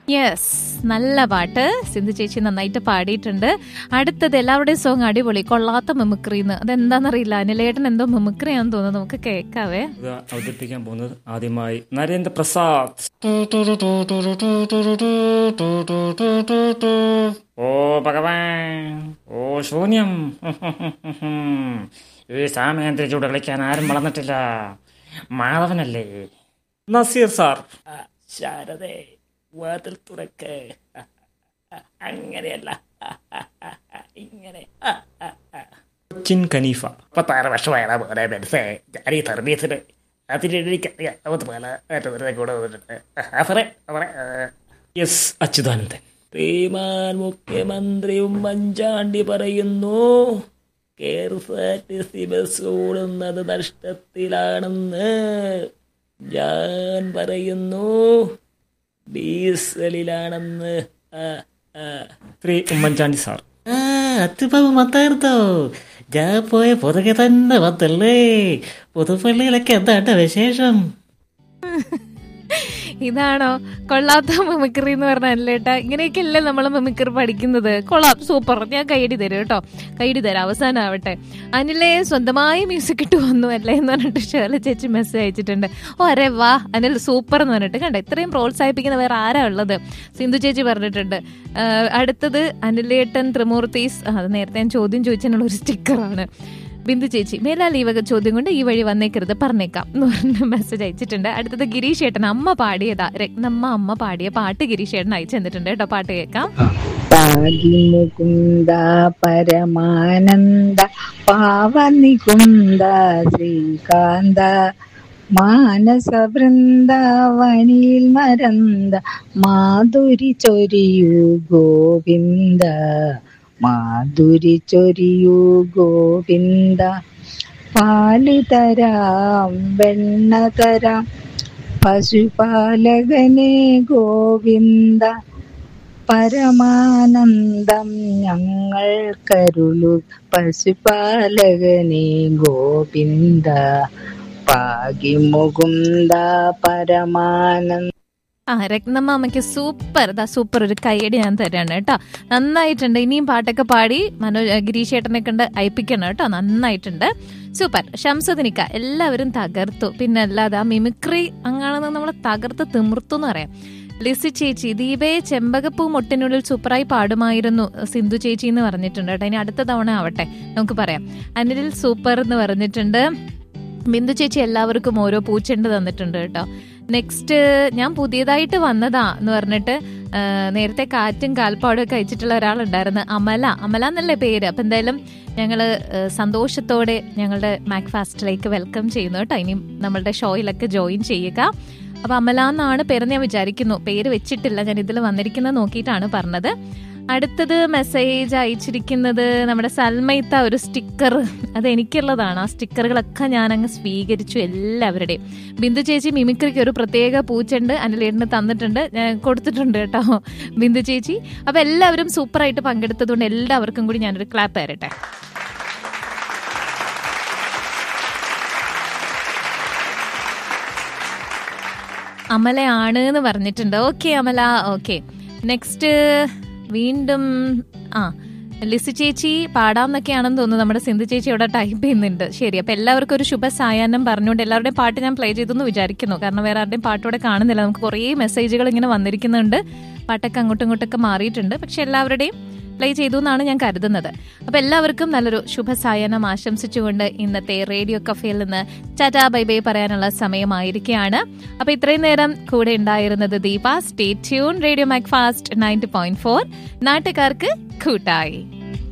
Yes നല്ല പാട്ട് സിന്ധു ചേച്ചി നന്നായിട്ട് പാടിയിട്ടുണ്ട് അടുത്തത് എല്ലാവരുടെയും സോങ് അടിപൊളി കൊള്ളാത്ത മിമിക്രിന്ന് അതെന്താണെന്നറിയില്ല അനിലേട്ടൻ എന്തോ മിമിക്രിയാന്ന് തോന്നുന്നു നമുക്ക് കേൾക്കാവേ ഇത് അവതരിപ്പിക്കാൻ പോകുന്നത് ആദ്യമായി നരേന്ദ്ര പ്രസാദ് ഓ ഭഗവാൻ ഓ ശൂന്യം ഈ സാമേന്ദ്ര ചൂട് കളിക്കാൻ ആരും വളർന്നിട്ടില്ല മാധവനല്ലേ നസീർ സാർ ശാരദേ വാതിൽ തുറക്ക് അങ്ങനെയല്ല ഇങ്ങനെ കൊച്ചിൻ ഖനീഫ മുപ്പത്താറ് വർഷമായതാ പോലെ മനസ്സേ ഞാൻ ഈ സർവീസിന് അതിലെനിക്കറിയാവുന്ന പോലെ വെറുതെ കൂടെ വന്നിട്ടുണ്ട് അവരെ അവരെ എസ് അച്യുതാനന്ദൻ ശ്രീമാൻ മുഖ്യമന്ത്രി ഉമ്മൻചാണ്ടി പറയുന്നു K S R T C bus ഓടുന്നത് നഷ്ടത്തിലാണെന്ന് ഞാൻ പറയുന്നു ഡീസലിലാണെന്ന് ആ, ആ. ശ്രീ ഉമ്മൻചാണ്ടി സാർ അച്ഛപ്പാവ് വന്നായിരുന്നോ ഞാൻ പോയ പുറകെ തന്നെ വന്നല്ലേ പുതുപ്പള്ളിയിലൊക്കെ എന്താണ് വിശേഷം ഇതാണോ കൊള്ളാത്ത മിമിക്രി എന്ന് പറഞ്ഞ അല്ലേട്ടാ ഇങ്ങനെയൊക്കെയല്ലേ നമ്മൾ മിമിക്രി പഠിക്കുന്നത് കൊള്ളാം സൂപ്പർ ഞാൻ കൈയടി തരും കേട്ടോ കൈയടി തരാം അവസാനം ആവട്ടെ അനിലെ സ്വന്തമായി മ്യൂസിക് ഇട്ട് വന്നു അല്ലേ എന്ന് പറഞ്ഞിട്ട് ഷേർലി ചേച്ചി മെസ്സേജ് അയച്ചിട്ടുണ്ട് ഓ അരെ വാ അനിൽ സൂപ്പർ എന്ന് പറഞ്ഞിട്ട് കണ്ട ഇത്രയും പ്രോത്സാഹിപ്പിക്കുന്ന വേറെ ആരാ ഉള്ളത് സിന്ധു ചേച്ചി പറഞ്ഞിട്ടുണ്ട് ആ, അടുത്തത് അനിലേട്ടൻ ത്രിമൂർത്തീസ് ആ, അത് നേരത്തെ ഞാൻ ചോദ്യം ചോദിച്ചതിനുള്ള ഒരു സ്റ്റിക്കറാണ് ബിന്ദു ചേച്ചി മേലാൽ ഈ വക ചോദ്യം കൊണ്ട് ഈ വഴി വന്നേക്കരുത് പറഞ്ഞേക്കാം എന്ന് പറഞ്ഞ മെസ്സേജ് അയച്ചിട്ടുണ്ട് അടുത്തത് ഗിരീഷ് ഏട്ടൻ അമ്മ പാടിയതാ രത്നമ്മ അമ്മ പാടിയ പാട്ട് ഗിരീഷ് ഏട്ടൻ അയച്ചു തന്നിട്ടുണ്ട് കേട്ടോ പാട്ട് കേൾക്കാം പാകിമുകുന്ദ പരമാനന്ദ പാവനികുന്ദ ശ്രീകാന്ത മാനസ വൃന്ദാവനിൽ മരന്ത മാധുരി ചൊരിയൂ ഗോവിന്ദ മാധുരി ചൊരിയൂ ഗോവിന്ദ പാല് തരാം വെണ്ണ തരാം പശുപാലകനെ ഗോവിന്ദ പരമാനന്ദം ഞങ്ങൾ കരുളു പശുപാലകനെ ഗോവിന്ദ പാകി മുകുന്ദ പരമാനന്ദ ആ രത്നമ്മ അമ്മയ്ക്ക് സൂപ്പർ ദാ സൂപ്പർ ഒരു കൈയടി ഞാൻ തരാണ് കേട്ടോ നന്നായിട്ടുണ്ട് ഇനിയും പാട്ടൊക്കെ പാടി മനോ ഗിരീഷ് ഏട്ടനെ കണ്ട് അയപ്പിക്കണം കേട്ടോ നന്നായിട്ടുണ്ട് സൂപ്പർ ഷംസുദിനിക്ക എല്ലാവരും തകർത്തു പിന്നെ അല്ലാതെ ആ മിമിക്രി അങ്ങാണെന്ന് നമ്മൾ തകർത്ത് തിമിർത്തു എന്ന് പറയാം ലിസി ചേച്ചി ദീപയെ ചെമ്പകപ്പൂ മുട്ടിനുള്ളിൽ സൂപ്പറായി പാടുമായിരുന്നു സിന്ധു ചേച്ചി എന്ന് പറഞ്ഞിട്ടുണ്ട് കേട്ടോ ഇനി അടുത്ത തവണ ആവട്ടെ നമുക്ക് പറയാം അനിലിൽ സൂപ്പർ എന്ന് പറഞ്ഞിട്ടുണ്ട് ബിന്ദു ചേച്ചി എല്ലാവർക്കും ഓരോ പൂച്ചെണ്ട് തന്നിട്ടുണ്ട് കേട്ടോ നെക്സ്റ്റ് ഞാൻ പുതിയതായിട്ട് വന്നതാ എന്ന് പറഞ്ഞിട്ട് ആ, നേരത്തെ കാറ്റും കാൽപ്പാടും ഒക്കെ അയച്ചിട്ടുള്ള ഒരാളുണ്ടായിരുന്നു അമല അമല എന്നല്ലേ പേര് അപ്പൊ എന്തായാലും ഞങ്ങള് ആ, സന്തോഷത്തോടെ ഞങ്ങളുടെ മാക് ഫാസ്റ്റിലേക്ക് വെൽക്കം ചെയ്യുന്നു കേട്ടോ ഇനി നമ്മളുടെ ഷോയിലൊക്കെ ജോയിൻ ചെയ്യുക അപ്പൊ അമല എന്നാണ് പേരെന്ന് ഞാൻ വിചാരിക്കുന്നു പേര് വെച്ചിട്ടില്ല ഞാൻ ഇതിൽ വന്നിരിക്കുന്നത് നോക്കിയിട്ടാണ് പറഞ്ഞത് അടുത്തത് മെസ്സേജ് അയച്ചിരിക്കുന്നത് നമ്മുടെ സൽമൈത്ത ഒരു സ്റ്റിക്കർ അത് എനിക്കുള്ളതാണ് ആ സ്റ്റിക്കറുകളൊക്കെ ഞാൻ അങ്ങ് സ്വീകരിച്ചു എല്ലാവരുടെയും ബിന്ദു ചേച്ചി മിമിക്രിക്ക് ഒരു പ്രത്യേക പൂച്ചെണ്ട് അനിലേട്ടിന് തന്നിട്ടുണ്ട് ഞാൻ കൊടുത്തിട്ടുണ്ട് കേട്ടോ ബിന്ദു ചേച്ചി അപ്പൊ എല്ലാവരും സൂപ്പറായിട്ട് പങ്കെടുത്തതുകൊണ്ട് എല്ലാവർക്കും കൂടി ഞാനൊരു ക്ലാപ്പ് തരട്ടെ അമലയാണ് എന്ന് പറഞ്ഞിട്ടുണ്ട് ഓക്കെ അമല ഓക്കെ നെക്സ്റ്റ് വീണ്ടും ആ ലിസി ചേച്ചി പാടാമെന്നൊക്കെയാണെന്ന് തോന്നുന്നു നമ്മുടെ സിന്ധു ചേച്ചി അവിടെ ടൈപ്പ് ചെയ്യുന്നുണ്ട് ശരി അപ്പൊ എല്ലാവർക്കും ഒരു ശുഭ സായാഹ്നം പറഞ്ഞുകൊണ്ട് എല്ലാവരുടെയും പാട്ട് ഞാൻ പ്ലേ ചെയ്തെന്ന് വിചാരിക്കുന്നു കാരണം വേറെ ആരുടെയും പാട്ടോടെ കാണുന്നില്ല നമുക്ക് കുറേ മെസ്സേജുകൾ ഇങ്ങനെ വന്നിരിക്കുന്നുണ്ട് പാട്ടൊക്കെ അങ്ങോട്ടും ഇങ്ങോട്ടൊക്കെ മാറിയിട്ടുണ്ട് പക്ഷെ എല്ലാവരുടെയും പ്ലേ ചെയ്തു എന്നാണ് ഞാൻ കരുതുന്നത് അപ്പൊ എല്ലാവർക്കും നല്ലൊരു ശുഭ സായനം ആശംസിച്ചുകൊണ്ട് ഇന്നത്തെ റേഡിയോ കഫേയിൽ നിന്ന് ടാറ്റാ ബൈ ബൈ പറയാനുള്ള സമയമായിരിക്കുകയാണ് അപ്പൊ ഇത്രയും നേരം കൂടെ ഉണ്ടായിരുന്നത് Deepa stay tune radio Macfast ninety point four നാട്ടുകാർക്ക് കൂട്ടായി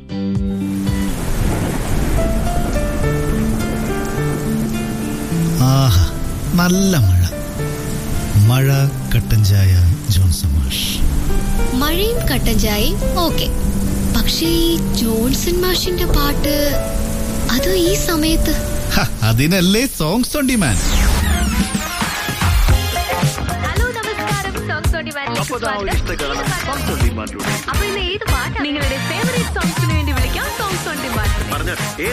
ആഹാ നല്ല മഴ മഴ കട്ടൻ ചായ ജോൺസൺ മാഷ് മഴയും കട്ടൻ ചായയും ഓക്കെ പക്ഷേ ഈ ജോൺസൺ മാഷിന്റെ പാട്ട് അത് ഈ സമയത്ത് ഹ, അതിനല്ലേ സോങ്സ് ഓൺ ഡിമാൻഡ് ഹലോ നമസ്കാരം സോങ്സ് ഓൺ ഡിമാൻഡിലേക്ക് സ്വാഗതം അപ്പൊ ഇന്ന് ഏത് പാട്ടാണ് നിങ്ങളുടെ ഫേവറേറ്റ് സോങ്സിന് വേണ്ടി വിളിക്കാം സോങ്സ് ഓൺ ഡിമാൻഡ്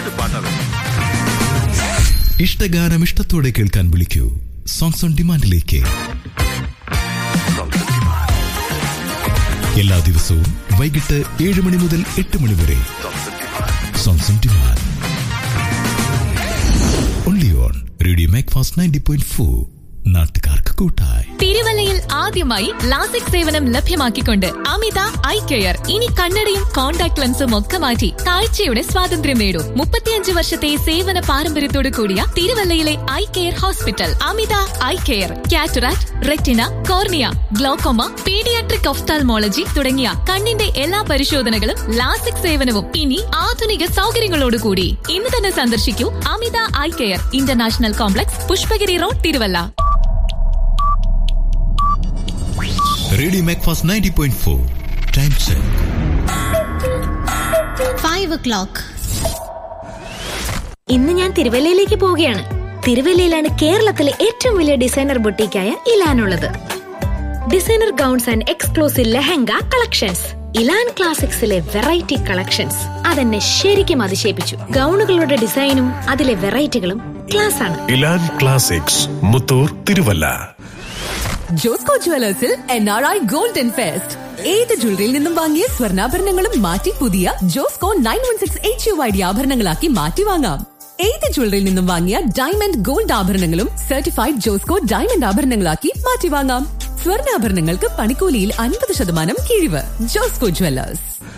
ഇഷ്ടഗാനം ഇഷ്ടത്തോടെ കേൾക്കാൻ വിളിക്കൂ സോങ്സ് ഓൺ ഡിമാൻഡിലേക്ക് എല്ലാ ദിവസവും വൈകിട്ട് ഏഴ് മണി മുതൽ എട്ട് മണി വരെ songs on demand only on radio Macfast ninety point four നാട്ടുകാർക്ക് കൂട്ടായി തിരുവല്ലയിൽ ആദ്യമായി ലാസിക് സേവനം ലഭ്യമാക്കിക്കൊണ്ട് അമിത ഐ കെയർ ഇനി കണ്ണടയും കോൺടാക്ട് ലെൻസും ഒക്കെ മാറ്റി കാഴ്ചയുടെ സ്വാതന്ത്ര്യം നേടൂ മുപ്പത്തിയഞ്ച് വർഷത്തെ സേവന പാരമ്പര്യത്തോടു കൂടിയ തിരുവല്ലയിലെ eye care hospital Amitha eye care cataract retina cornea glaucoma paediatric ophthalmology തുടങ്ങിയ കണ്ണിന്റെ എല്ലാ പരിശോധനകളും ലാസിക് സേവനവും ഇനി ആധുനിക സൗകര്യങ്ങളോടുകൂടി ഇന്ന് തന്നെ സന്ദർശിക്കൂ Amitha eye care international complex Pushpagiri road Thiruvalla radio Macfast ninety point four time check five o'clock ഇന്ന് ഞാൻ തിരുവല്ലയിലേക്ക് പോവുകയാണ് തിരുവല്ലയിലാണ് കേരളത്തിലെ ഏറ്റവും വലിയ ഡിസൈനർ ബൊട്ടീക്കായ ഇലാനുള്ളത് designer gowns and exclusive lehenga collections Elan ക്ലാസിക്സിലെ വെറൈറ്റി കളക്ഷൻസ് അതെന്നെ ശരിക്കും അതിശയിപ്പിച്ചു ഗൗണുകളുടെ ഡിസൈനും അതിലെ വെറൈറ്റികളും ക്ലാസ് ആണ് ഇലാൻ ക്ലാസിക്സ് മുത്തൂർ തിരുവല്ല ജോസ്കോ ജുവലേഴ്സിൽ N R I golden fest ഏത് ജ്വല്ലറിയിൽ നിന്നും വാങ്ങിയ സ്വർണ്ണാഭരണങ്ങളും മാറ്റി പുതിയ Josco nine one six H U I D ആഭരണങ്ങളാക്കി മാറ്റി വാങ്ങാം ഏത് ജ്വല്ലറിയിൽ നിന്നും വാങ്ങിയ ഡയമണ്ട് ഗോൾഡ് ആഭരണങ്ങളും സർട്ടിഫൈഡ് ജോസ്കോ ഡയമണ്ട് ആഭരണങ്ങളാക്കി മാറ്റി വാങ്ങാം സ്വർണ്ണാഭരണങ്ങൾക്ക് പണിക്കൂലിയിൽ അൻപത് ശതമാനം കിഴിവ് ജോസ്കോ ജുവല്ലേഴ്സ്